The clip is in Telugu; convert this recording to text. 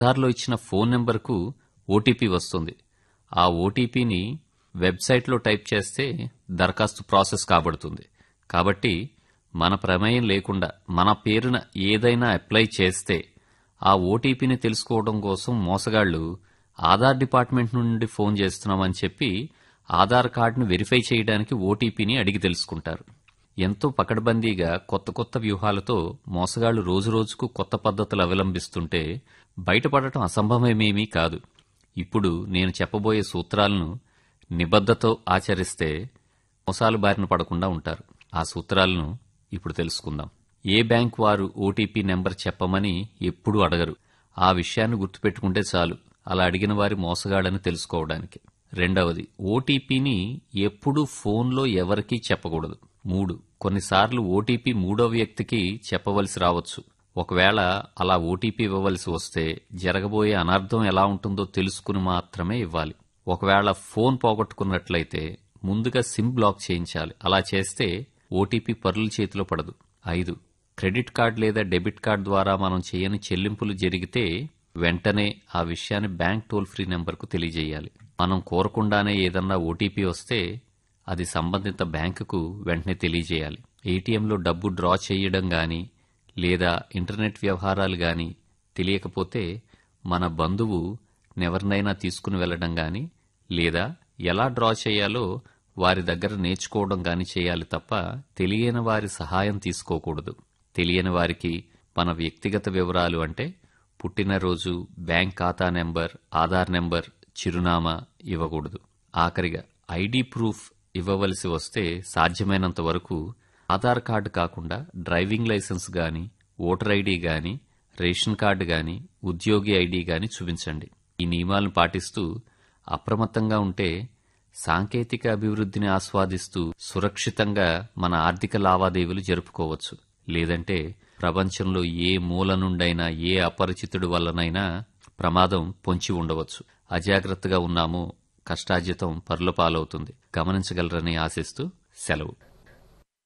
ఆధార్లో ఇచ్చిన ఫోన్ నెంబర్కు ఓటీపీ వస్తుంది ఆ ఓటీపీని వెబ్సైట్లో టైప్ చేస్తే దరఖాస్తు ప్రాసెస్ కాబడుతుంది కాబట్టి మన ప్రమేయం లేకుండా మన పేరున ఏదైనా అప్లై చేస్తే ఆ ఓటీపీని తెలుసుకోవడం కోసం మోసగాళ్లు ఆధార్ డిపార్ట్మెంట్ నుండి ఫోన్ చేస్తున్నామని చెప్పి ఆధార్ కార్డును వెరిఫై చేయడానికి ఓటీపీని అడిగి తెలుసుకుంటారు ఎంతో పకడ్బందీగా కొత్త కొత్త వ్యూహాలతో మోసగాళ్లు రోజురోజుకు కొత్త పద్ధతులు అవలంబిస్తుంటే బయటపడటం అసంభవమేమీ కాదు ఇప్పుడు నేను చెప్పబోయే సూత్రాలను నిబద్ధతో ఆచరిస్తే మోసాలు బారిన పడకుండా ఉంటారు ఆ సూత్రాలను ఇప్పుడు తెలుసుకుందాం ఏ బ్యాంక్ వారు ఓటీపీ నెంబర్ చెప్పమని ఎప్పుడూ అడగరు ఆ విషయాన్ని గుర్తుపెట్టుకుంటే చాలు అలా అడిగిన వారి మోసగాడని తెలుసుకోవడానికి రెండవది ఓటీపీని ఎప్పుడూ ఫోన్లో ఎవరికీ చెప్పకూడదు మూడు కొన్నిసార్లు ఓటీపీ మూడో వ్యక్తికి చెప్పవలసి రావచ్చు ఒకవేళ అలా ఓటీపీ ఇవ్వవలసి వస్తే జరగబోయే అనర్థం ఎలా ఉంటుందో తెలుసుకుని మాత్రమే ఇవ్వాలి ఒకవేళ ఫోన్ పోగొట్టుకున్నట్లయితే ముందుగా సిమ్ బ్లాక్ చేయించాలి అలా చేస్తే ఓటీపీ పరుల చేతిలో పడదు ఐదు క్రెడిట్ కార్డ్ లేదా డెబిట్ కార్డ్ ద్వారా మనం చేయని చెల్లింపులు జరిగితే వెంటనే ఆ విషయాన్ని బ్యాంక్ టోల్ ఫ్రీ నెంబర్కు తెలియజేయాలి మనం కోరకుండానే ఏదన్నా ఓటీపీ వస్తే అది సంబంధిత బ్యాంకుకు వెంటనే తెలియజేయాలి ఏటీఎంలో డబ్బు డ్రా చేయడం గాని లేదా ఇంటర్నెట్ వ్యవహారాలు గాని తెలియకపోతే మన బంధువు నెవరినైనా తీసుకుని వెళ్లడం గాని లేదా ఎలా డ్రా చేయాలో వారి దగ్గర నేర్చుకోవడం గాని చేయాలి తప్ప తెలియని వారి సహాయం తీసుకోకూడదు తెలియని వారికి మన వ్యక్తిగత వివరాలు అంటే పుట్టినరోజు బ్యాంక్ ఖాతా నెంబర్ ఆధార్ నెంబర్ చిరునామా ఇవ్వకూడదు ఆఖరిగా ఐడి ప్రూఫ్ ఇవ్వవలసి వస్తే సాధ్యమైనంత వరకు ఆధార్ కార్డు కాకుండా డ్రైవింగ్ లైసెన్స్ గాని ఓటర్ ఐడి గాని రేషన్ కార్డు గాని ఉద్యోగి ఐడి గాని చూపించండి ఈ నియమాలను పాటిస్తూ అప్రమత్తంగా ఉంటే సాంకేతిక అభివృద్ధిని ఆస్వాదిస్తూ సురక్షితంగా మన ఆర్థిక లావాదేవీలు జరుపుకోవచ్చు లేదంటే ప్రపంచంలో ఏ మూల నుండైనా ఏ అపరిచితుడి వల్లనైనా ప్రమాదం పొంచి ఉండవచ్చు అజాగ్రత్తగా ఉన్నామో కష్టార్జితం పరుల పాలవుతుంది గమనించగలరని ఆశిస్తూ సెలవు